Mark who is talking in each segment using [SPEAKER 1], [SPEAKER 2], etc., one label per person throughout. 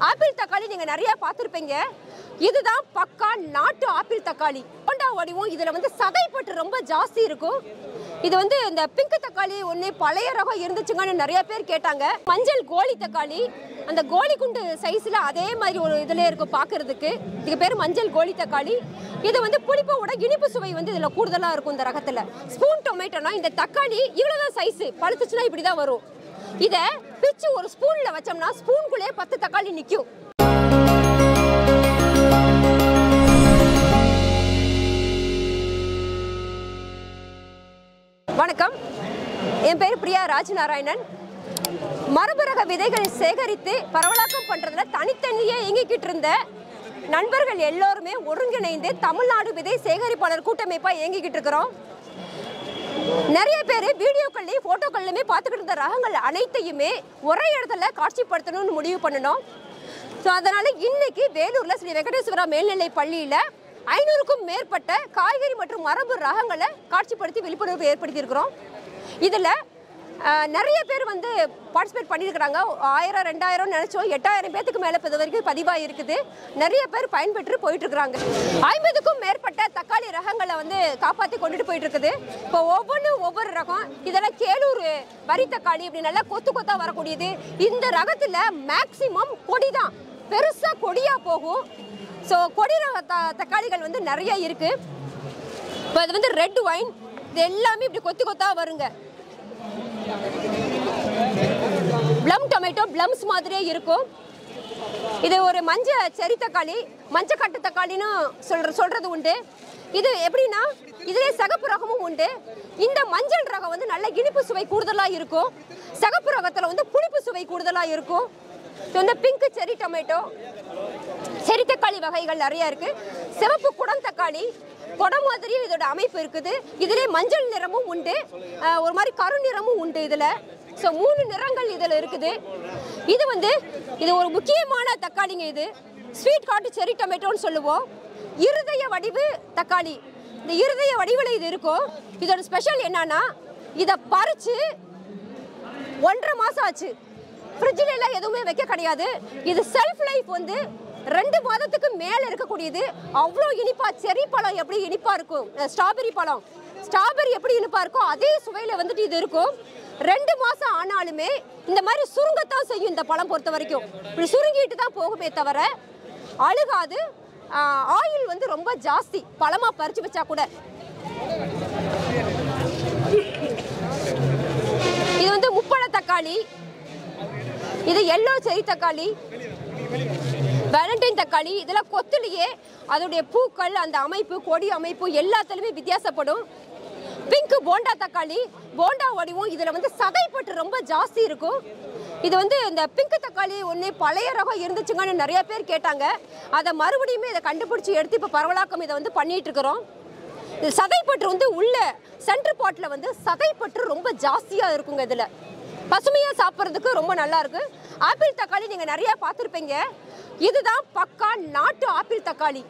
[SPEAKER 1] apple தக்காளி நீங்க நிறைய பார்த்துருப்பீங்க இதுதான் பக்கா நாட்டு ஆப்பிள் தக்காளி போண்டா வடிவம் இதுல வந்து சதைப்பட்டு ரொம்ப ஜாஸ்தி இருக்கும் இது வந்து இந்த பிங்க் தக்காளி ஒன்று பழைய ரகம் இருந்துச்சுங்கன்னு நிறைய பேர் கேட்டாங்க மஞ்சள் கோழி தக்காளி அந்த கோழி குண்டு சைஸில் அதே மாதிரி ஒரு இதில் இருக்கும் பார்க்கறதுக்கு இதுக்கு பேர் மஞ்சள் கோழி தக்காளி இது வந்து புளிப்போட இனிப்பு சுவை வந்து இதில் கூடுதலாக இருக்கும் இந்த ரகத்தில் ஸ்பூன் டொமேட்டோனா இந்த தக்காளி இவ்வளோதான் சைஸு பழுத்துச்சுன்னா இப்படி தான் வரும் இதை பிச்சு ஒரு ஸ்பூனில் வச்சோம்னா ஸ்பூனுக்குள்ளேயே பத்து தக்காளி நிற்கும் வணக்கம் என் பேர் பிரியா ராஜநாராயணன் மரபரக விதைகள் சேகரித்து பரவலாக்கம் பண்றதுல தனித்தனியே இயங்கிக்கிட்டு இருந்த நண்பர்கள் எல்லோருமே ஒருங்கிணைந்து தமிழ்நாடு விதை சேகரிப்பாளர் கூட்டமைப்பா இயங்கிக்கிட்டு இருக்கிறோம் நிறைய பேர் வீடியோக்கள்லையும் ஃபோட்டோக்கள்லையுமே பார்த்துக்கிட்டு இருந்த ரகங்கள் அனைத்தையுமே ஒரே இடத்துல காட்சிப்படுத்தணும்னு முடிவு பண்ணணும் ஸோ அதனால இன்னைக்கு வேலூர்ல ஸ்ரீ வெங்கடேஸ்வரா மேல்நிலை பள்ளியில ஐநூறுக்கும் மேற்பட்ட காய்கறி மற்றும் மரபு ரகங்களை காட்சிப்படுத்தி விழிப்புணர்வு ஏற்படுத்தியிருக்கிறோம் இதில் நிறைய பேர் வந்து பார்ட்டிசிபேட் பண்ணியிருக்கிறாங்க ஆயிரம் ரெண்டாயிரம் நினச்சோம் எட்டாயிரம் பேத்துக்கு மேலே இப்போ இது வரைக்கும் பதிவாக இருக்குது நிறைய பேர் பயன்பெற்று போயிட்டு இருக்கிறாங்க ஐம்பதுக்கும் மேற்பட்ட தக்காளி ரகங்களை வந்து காப்பாற்றி கொண்டுட்டு போயிட்டு இருக்குது இப்போ ஒவ்வொன்றும் ஒவ்வொரு ரகம் இதெல்லாம் கேளூர் வரி தக்காளி இப்படி நல்லா கொத்து கொத்தா வரக்கூடியது இந்த ரகத்தில் மேக்சிமம் கொடி தான் பெருசாக கொடியாக போகும் ஸோ கொடி ரக த தக்காளிகள் வந்து நிறைய இருக்குது இப்போ இது வந்து ரெட் ஒயின் இது எல்லாமே இப்படி கொத்து கொத்தா வருங்க ப்ளம் டொமேட்டோ ப்ளம்ஸ் மாதிரியே இருக்கும் இது ஒரு மஞ்ச செரி தக்காளி மஞ்ச கட்டு தக்காளின்னு சொல்ற சொல்றது உண்டு இது எப்படின்னா இதுலேயே சகப்பு ரகமும் உண்டு இந்த மஞ்சள் ரகம் வந்து நல்ல இனிப்பு சுவை கூடுதலாக இருக்கும் சகப்பு ரகத்தில் வந்து புளிப்பு சுவை கூடுதலாக இருக்கும் இது வந்து பிங்க் செரி டொமேட்டோ செரி தக்காளி வகைகள் நிறைய இருக்கு சிவப்பு குடம் தக்காளி குடம் மாதிரி இதோட அமைப்பு இருக்குது இதுலேயே மஞ்சள் நிறமும் உண்டு அஹ் ஒரு மாதிரி கரு நிறமும் உண்டு இதில் ஸோ மூணு நிறங்கள் இதில் இருக்குது இது வந்து இது ஒரு முக்கியமான தக்காளிங்க இது ஸ்வீட் காட்டு செரி டொமேட்டோன்னு சொல்லுவோம் இருதய வடிவு தக்காளி இந்த இருதய வடிவில் இது இருக்கும் இதோட ஸ்பெஷல் என்னன்னா இதை பறித்து ஒன்றரை மாதம் ஆச்சு ஃப்ரிட்ஜில் எல்லாம் எதுவுமே வைக்க கிடையாது இது செல்ஃப் லைஃப் வந்து ரெண்டு மாதத்துக்கு மேலே இருக்கக்கூடியது அவ்வளோ இனிப்பா செரி பழம் எப்படி இனிப்பா இருக்கும் ஸ்ட்ராபெரி பழம் ஸ்ட்ராபெரி எப்படி இனிப்பா இருக்கோ அதே சுவையில் வந்துட்டு இது இருக்கும் ரெண்டு மாதம் ஆனாலுமே இந்த மாதிரி சுருங்கத்தான் செய்யும் இந்த பழம் பொறுத்த வரைக்கும் இப்படி சுருங்கிட்டு தான் போகுமே தவிர அழுகாது ஆயில் வந்து ரொம்ப ஜாஸ்தி பழமாக பறித்து வச்சா கூட இது வந்து முப்பழ தக்காளி இது எல்லோ செரி தக்காளி வேலண்டைன் தக்காளி இதெல்லாம் கொத்துலேயே அதோடைய பூக்கள் அந்த அமைப்பு கொடி அமைப்பு எல்லாத்துலேயுமே வித்தியாசப்படும் பிங்க் போண்டா தக்காளி போண்டா வடிவம் இதில் வந்து சதைப்பட்டு ரொம்ப ஜாஸ்தி இருக்கும் இது வந்து இந்த பிங்க் தக்காளி ஒன்று பழைய ரகம் இருந்துச்சுங்கன்னு நிறைய பேர் கேட்டாங்க அதை மறுபடியுமே இதை கண்டுபிடிச்சி எடுத்து இப்போ பரவலாக்கம் இதை வந்து பண்ணிட்டு இருக்கிறோம் இது சதைப்பற்று வந்து உள்ள சென்டர் பாட்டில் வந்து சதைப்பற்று ரொம்ப ஜாஸ்தியாக இருக்குங்க இதில் பசுமையாக சாப்பிட்றதுக்கு ரொம்ப நல்லா இருக்கு ஆப்பிள் தக்காளி நீங்கள் நிறைய பார்த்துருப்பீங்க இதுதான் பக்கா நாட்டு ஆப்பிள் தக்காளி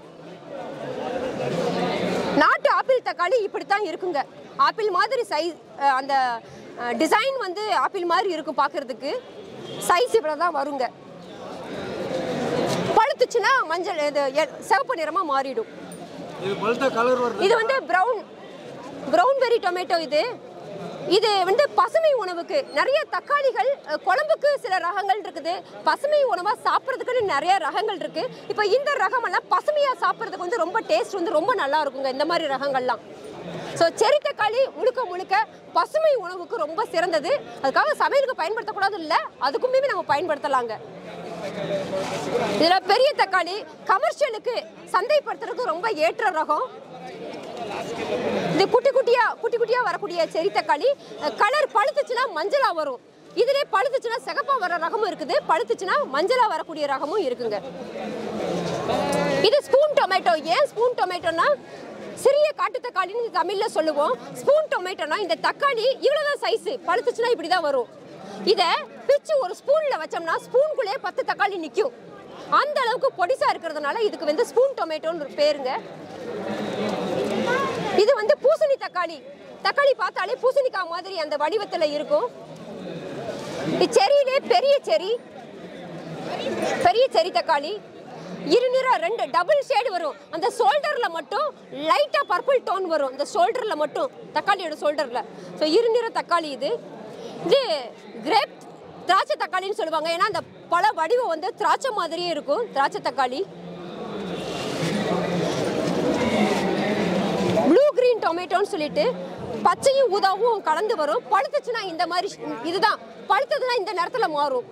[SPEAKER 1] நாட்டு ஆப்பிள் தக்காளி இப்படித்தான் இருக்குங்க ஆப்பிள் மாதிரி சைஸ் அந்த டிசைன் வந்து ஆப்பிள் மாதிரி இருக்கும் பார்க்கறதுக்கு சைஸ் இவ்வளோ தான் வருங்க பழுத்துச்சுன்னா மஞ்சள் இது எ- சிவப்பு நிறமாக மாறிடும்
[SPEAKER 2] இது பல்ட்டா கலர் வருது
[SPEAKER 1] இது வந்து ப்ரௌன் ப்ரௌன் பெரி டொமேட்டோ இது இது வந்து பசுமை உணவுக்கு நிறைய தக்காளிகள் அஹ், குழம்புக்கு சில ரகங்கள் இருக்குது பசுமை உணவா சாப்பிட்றதுக்குன்னு நிறைய ரகங்கள் இருக்கு இப்போ இந்த ரகமெல்லாம் பசுமையா சாப்பிட்றதுக்கு வந்து ரொம்ப டேஸ்ட் வந்து ரொம்ப நல்லா இருக்குங்க இந்த மாதிரி ரகங்கள்லாம் ஸோ செரி தக்காளி முழுக்க முழுக்க பசுமை உணவுக்கு ரொம்ப சிறந்தது அதுக்காக சமையலுக்கு பயன்படுத்தக்கூடாது இல்லை அதுக்குமே நம்ம பயன்படுத்தலாங்க இதில் பெரிய தக்காளி கமர்ஷியலுக்கு சந்தைப்படுத்துறதுக்கு ரொம்ப ஏற்ற ரகம் இது குட்டி குட்டியா குட்டி குட்டியா வரக்கூடிய செரி தக்காளி கலர் பழுத்துச்சுன்னா மஞ்சளா வரும் இதுலயே பழுத்துச்சுன்னா சிகப்பா வர ரகமும் இருக்குது பழுத்துச்சுன்னா மஞ்சளா வரக்கூடிய ரகமும் இருக்குங்க இது ஸ்பூன் டொமேட்டோ ஏன் ஸ்பூன் டொமேட்டோனா சிறிய காட்டு தக்காளின்னு தமிழ்ல சொல்லுவோம் ஸ்பூன் டொமேட்டோனா இந்த தக்காளி இவ்வளவுதான் சைஸ் பழுத்துச்சுன்னா இப்படிதான் வரும் இதை பிச்சு ஒரு ஸ்பூன்ல வச்சோம்னா ஸ்பூனுக்குள்ளே பத்து தக்காளி நிற்கும் அந்த அளவுக்கு பொடிசா இருக்கிறதுனால இதுக்கு வந்து ஸ்பூன் டொமேட்டோன்னு ஒரு பேருங்க இது வந்து பூசணி தக்காளி தக்காளி பார்த்தாலே பூசணிக்காய் மாதிரி அந்த வடிவத்துல இருக்கும் இது செரியிலே பெரிய செரி பெரிய செரி தக்காளி இருநிற ரெண்டு டபுள் ஷேடு வரும் அந்த ஷோல்டர்ல மட்டும் லைட்டா பர்பிள் டோன் வரும் இந்த ஷோல்டர்ல மட்டும் தக்காளியோட ஷோல்டர்ல ஸோ இருநிற தக்காளி இது இது கிரேப் திராட்சை தக்காளின்னு சொல்லுவாங்க ஏன்னா அந்த பழ வடிவம் வந்து திராட்சை மாதிரியே இருக்கும் திராட்சை தக்காளி ப்ளூ கிரீன் டொமேட்டோன்னு சொல்லிட்டு பச்சையும் ஊதாவும் கலந்து வரும் பழுத்துச்சுன்னா இந்த மாதிரி ஷ்- இதுதான் பழுத்ததுன்னா இந்த நேரத்துல மாறும்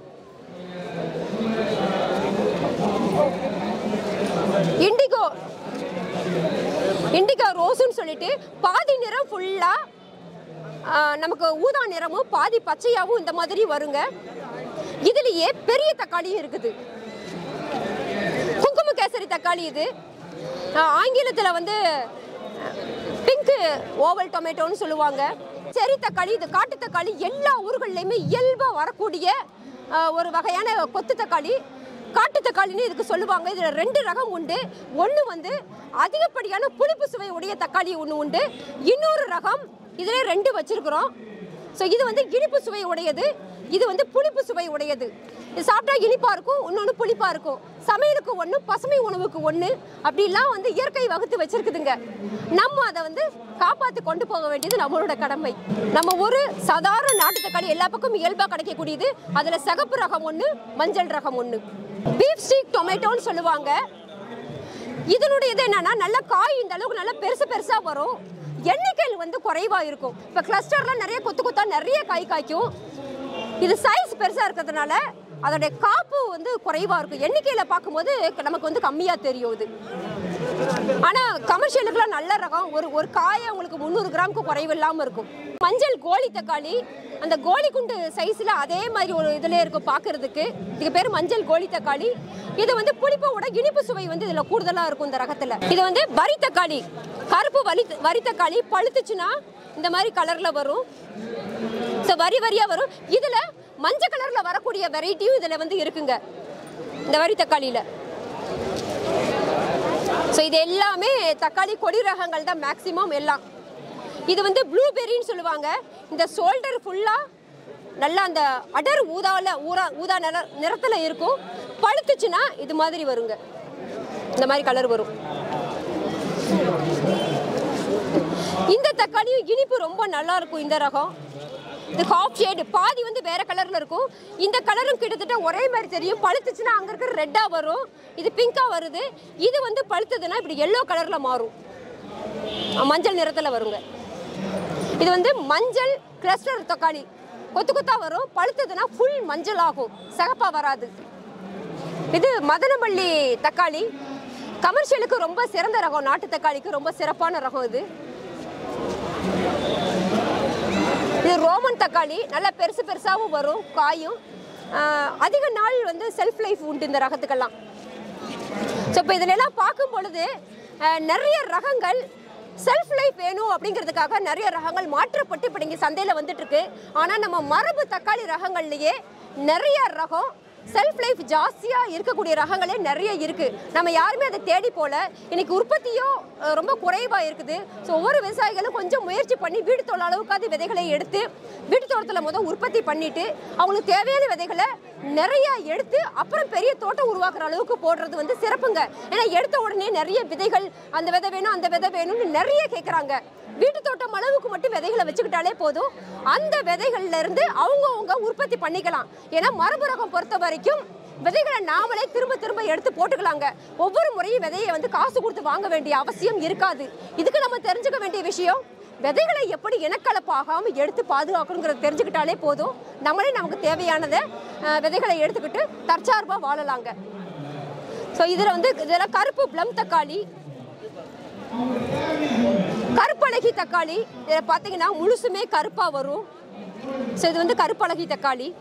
[SPEAKER 1] இண்டிகோ இண்டிகோ ரோஸ்னு சொல்லிட்டு பாதி நிறம் ஃபுல்லா நமக்கு ஊதா நிறமும் பாதி பச்சையாவும் இந்த மாதிரி வருங்க இதுலயே பெரிய தக்காளியும் இருக்குது குங்கும கேசரி தக்காளி இது ஆஹ் ஆங்கிலத்தில் வந்து பிங்க் ஓவல் டொமேட்டோன்னு சொல்லுவாங்க செரி தக்காளி இது காட்டு தக்காளி எல்லா ஊர்கள்லையுமே இயல்பாக வரக்கூடிய ஆஹ் ஒரு வகையான கொத்து தக்காளி காட்டு தக்காளின்னு இதுக்கு சொல்லுவாங்க இதில் ரெண்டு ரகம் உண்டு ஒன்று வந்து அதிகப்படியான புளிப்பு சுவை உடைய தக்காளி ஒன்று உண்டு இன்னொரு ரகம் இதில் ரெண்டு வச்சிருக்கிறோம் ஸோ இது வந்து இனிப்பு சுவை உடையது இது வந்து புளிப்பு சுவை உடையது இது சாப்பிட்டா இனிப்பா இருக்கும் இன்னொன்று புளிப்பா இருக்கும் சமையலுக்கு ஒன்று பசுமை உணவுக்கு ஒன்று அப்படிலாம் வந்து இயற்கை வகுத்து வச்சிருக்குதுங்க நம்ம அதை வந்து காப்பாற்றி கொண்டு போக வேண்டியது நம்மளோட கடமை நம்ம ஒரு சாதாரண நாட்டு தக்காளி எல்லா பக்கமும் இயல்பாக கிடைக்கக்கூடியது அதில் சிகப்பு ரகம் ஒன்று மஞ்சள் ரகம் ஒன்று பீஃப் ஸ்டீக் டொமேட்டோன்னு சொல்லுவாங்க இதனுடைய இது என்னன்னா நல்ல காய் இந்த அளவுக்கு நல்லா பெருசு பெருசா வரும் எண்ணிக்கைகள் வந்து குறைவா இருக்கும் இப்போ கிளஸ்டர்லாம் நிறைய கொத்து கொத்தா நிறைய காய் காய்க்கும் இது சைஸ் பெருசா இருக்கிறதுனால அதோடைய காப்பு வந்து குறைவா இருக்கும் எண்ணிக்கையில பார்க்கும்போது நமக்கு வந்து கம்மியா தெரியும் இது ஆனா கமர்ஷியலுக்குலாம் நல்ல ரகம் ஒரு ஒரு காயை உங்களுக்கு முந்நூறு கிராமுக்கு குறைவு இல்லாம இருக்கும் மஞ்சள் கோழி தக்காளி அந்த கோழி குண்டு சைஸ்ல அதே மாதிரி ஒரு இதுல இருக்கும் பார்க்கிறதுக்கு இதுக்கு பேர் மஞ்சள் கோழி தக்காளி இது வந்து புளிப்போட இனிப்பு சுவை வந்து இதுல கூடுதலா இருக்கும் இந்த ரகத்துல இது வந்து வரி தக்காளி கருப்பு வரி வரி தக்காளி பழுத்துச்சுன்னா இந்த மாதிரி கலர்ல வரும் ஸோ வரி வரியா வரும் இதுல மஞ்சள் கலர்ல வரக்கூடிய வெரைட்டியும் இதுல வந்து இருக்குங்க இந்த வரி தக்காளியில ஸோ இது எல்லாமே தக்காளி கொடி ரகங்கள் தான் மேக்ஸிமம் எல்லாம் இது வந்து ப்ளூபெரின்னு சொல்லுவாங்க இந்த ஷோல்டர் ஃபுல்லாக நல்லா அந்த அடர் ஊதாவில் ஊரா ஊதா நிற நிறத்தில் இருக்கும் பழுத்துச்சுன்னா இது மாதிரி வருங்க இந்த மாதிரி கலர் வரும் இந்த தக்காளியும் இனிப்பு ரொம்ப நல்லா இருக்கும் இந்த ரகம் இது ஹாஃப் ஷேடு பாதி வந்து வேற கலர்ல இருக்கும் இந்த கலரும் கிட்டத்தட்ட ஒரே மாதிரி தெரியும் பழுத்துச்சுன்னா அங்க இருக்கிற ரெட்டா வரும் இது பிங்கா வருது இது வந்து பழுத்ததுன்னா இப்படி எல்லோ கலர்ல மாறும் அஹ் மஞ்சள் நிறத்துல வருங்க இது வந்து மஞ்சள் கிளஸ்டர் தக்காளி கொத்து கொத்தா வரும் பழுத்ததுன்னா ஃபுல் மஞ்சள் ஆகும் சிகப்பா வராது இது மதனமல்லி தக்காளி கமர்ஷியலுக்கு ரொம்ப சிறந்த ரகம் நாட்டு தக்காளிக்கு ரொம்ப சிறப்பான ரகம் இது இது ரோமன் தக்காளி நல்லா பெருசு பெருசாகவும் வரும் காயும் ஆஹ் அதிக நாள் வந்து செல்ஃப் லைஃப் உண்டு இந்த ரகத்துக்கெல்லாம் ஸோ இப்போ இதுல எல்லாம் பார்க்கும் பொழுது ஆஹ் நிறைய ரகங்கள் செல்ஃப் லைஃப் வேணும் அப்படிங்கிறதுக்காக நிறைய ரகங்கள் மாற்றப்பட்டு இப்போ இங்கே சந்தையில் வந்துட்டு இருக்கு ஆனால் நம்ம மரபு தக்காளி ரகங்கள்லேயே நிறைய ரகம் செல்ஃப் லைஃப் ஜாஸ்தியாக இருக்கக்கூடிய ரகங்களே நிறைய இருக்கு நம்ம யாருமே அதை தேடி போல இன்னைக்கு உற்பத்தியும் அஹ், ரொம்ப குறைவாக இருக்குது ஸோ ஒவ்வொரு விவசாயிகளும் கொஞ்சம் முயற்சி பண்ணி வீடு தோல் அளவுக்காவது விதைகளை எடுத்து வீட்டு தோட்டத்தில் முதல் உற்பத்தி பண்ணிட்டு அவங்களுக்கு தேவையான விதைகளை நிறைய எடுத்து அப்புறம் பெரிய தோட்டம் உருவாக்குற அளவுக்கு போடுறது வந்து சிறப்புங்க ஏன்னா எடுத்த உடனே நிறைய விதைகள் அந்த விதை வேணும் அந்த விதை வேணும்னு நிறைய கேட்குறாங்க வீட்டு தோட்டம் அளவுக்கு மட்டும் விதைகளை வச்சுக்கிட்டாலே போதும் அந்த விதைகள்ல இருந்து அவங்கவுங்க உற்பத்தி பண்ணிக்கலாம் ஏன்னா மரபு ரகம் பொறுத்த வரைக்கும் விதைகளை நாமளே திரும்ப திரும்ப எடுத்து போட்டுக்கலாங்க ஒவ்வொரு முறையும் விதையை வந்து காசு கொடுத்து வாங்க வேண்டிய அவசியம் இருக்காது இதுக்கு நம்ம தெரிஞ்சுக்க வேண்டிய விஷயம் விதைகளை எப்படி இனக்கலப்பாகாம எடுத்து பாதுகாக்கணுங்கிறத தெரிஞ்சுக்கிட்டாலே போதும் நம்மளே நமக்கு தேவையானதை அஹ், விதைகளை எடுத்துக்கிட்டு தற்சார்பாக வாழலாங்க ஸோ இதில் வந்து இதில் கருப்பு ப்ளம் தக்காளி கருப்பழகி தக்காளி இதில் பார்த்தீங்கன்னா முழுசுமே கருப்பாக வரும் ஸோ இது வந்து கருப்பழகி தக்காளி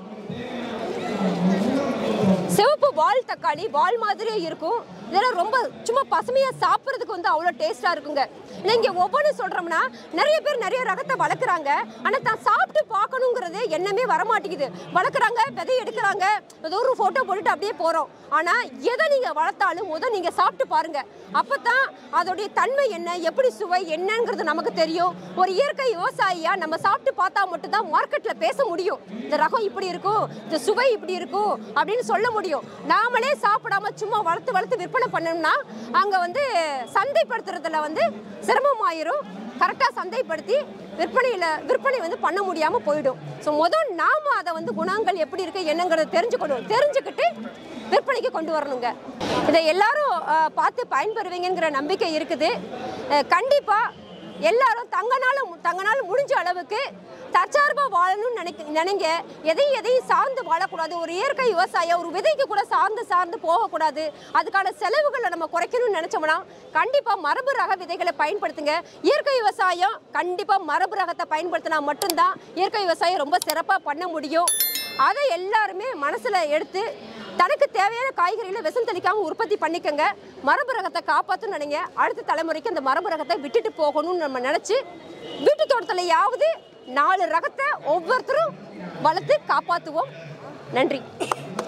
[SPEAKER 1] சிவப்பு வால் தக்காளி வால் மாதிரியே இருக்கும் இதெல்லாம் ரொம்ப சும்மா பசுமையாக சாப்பிட்றதுக்கு வந்து அவ்வளோ டேஸ்ட்டாக இருக்குங்க இல்லை இங்கே ஒவ்வொன்றும் சொல்கிறோம்னா நிறைய பேர் நிறைய ரகத்தை வளர்க்குறாங்க ஆனால் தான் சாப்பிட்டு பார்க்கணுங்கிறது எண்ணமே வரமாட்டேங்குது வளர்க்குறாங்க விதை எடுக்கிறாங்க ஏதோ ஒரு ஃபோட்டோ போட்டுட்டு அப்படியே போகிறோம் ஆனால் எதை நீங்கள் வளர்த்தாலும் முதல் நீங்கள் சாப்பிட்டு பாருங்க அப்போ தான் அதோடைய தன்மை என்ன எப்படி சுவை என்னங்கிறது நமக்கு தெரியும் ஒரு இயற்கை விவசாயியா நம்ம சாப்பிட்டு பார்த்தா மட்டும்தான் மார்க்கெட்டில் பேச முடியும் இந்த ரகம் இப்படி இருக்கும் இந்த சுவை இப்படி இருக்கும் அப்படின்னு சொல்ல முடியும் முடியும் நாமளே சாப்பிடாம சும்மா வளர்த்து வளர்த்து விற்பனை பண்ணோம்னா அங்கே வந்து சந்தைப்படுத்துறதுல வந்து சிரமமாயிரும் கரெக்டாக சந்தைப்படுத்தி விற்பனையில் விற்பனை வந்து பண்ண முடியாமல் போயிடும் ஸோ முதல் நாம அதை வந்து குணங்கள் எப்படி இருக்கு என்னங்கிறத தெரிஞ்சுக்கணும் தெரிஞ்சுக்கிட்டு விற்பனைக்கு கொண்டு வரணுங்க இதை எல்லாரும் அஹ், பார்த்து பயன்பெறுவீங்கங்கிற நம்பிக்கை இருக்குது அஹ், கண்டிப்பா எல்லாரும் தங்கனால தங்கனால முடிஞ்ச அளவுக்கு தற்சார்பா வாழணும்னு நினைக்க நினைங்க எதையும் எதையும் சார்ந்து வாழக்கூடாது ஒரு இயற்கை விவசாயம் ஒரு விதைக்கு கூட சார்ந்து சார்ந்து போகக்கூடாது அதுக்கான செலவுகளை நம்ம குறைக்கணும்னு நினைச்சோம்னா கண்டிப்பா மரபு ரக விதைகளை பயன்படுத்துங்க இயற்கை விவசாயம் கண்டிப்பா மரபு ரகத்தை பயன்படுத்தினா மட்டும்தான் இயற்கை விவசாயம் ரொம்ப சிறப்பாக பண்ண முடியும் அதை எல்லாருமே மனசுல எடுத்து தனக்கு தேவையான காய்கறிகளை விஷம் தெளிக்காம உற்பத்தி பண்ணிக்கங்க மரபு ரகத்தை காப்பாற்றணும் நினைங்க அடுத்த தலைமுறைக்கு அந்த மரபு ரகத்தை விட்டுட்டு போகணும்னு நம்ம நினச்சி வீட்டு தோட்டத்திலையாவது நாலு ரகத்தை ஒவ்வொருத்தரும் வளர்த்து காப்பாற்றுவோம் நன்றி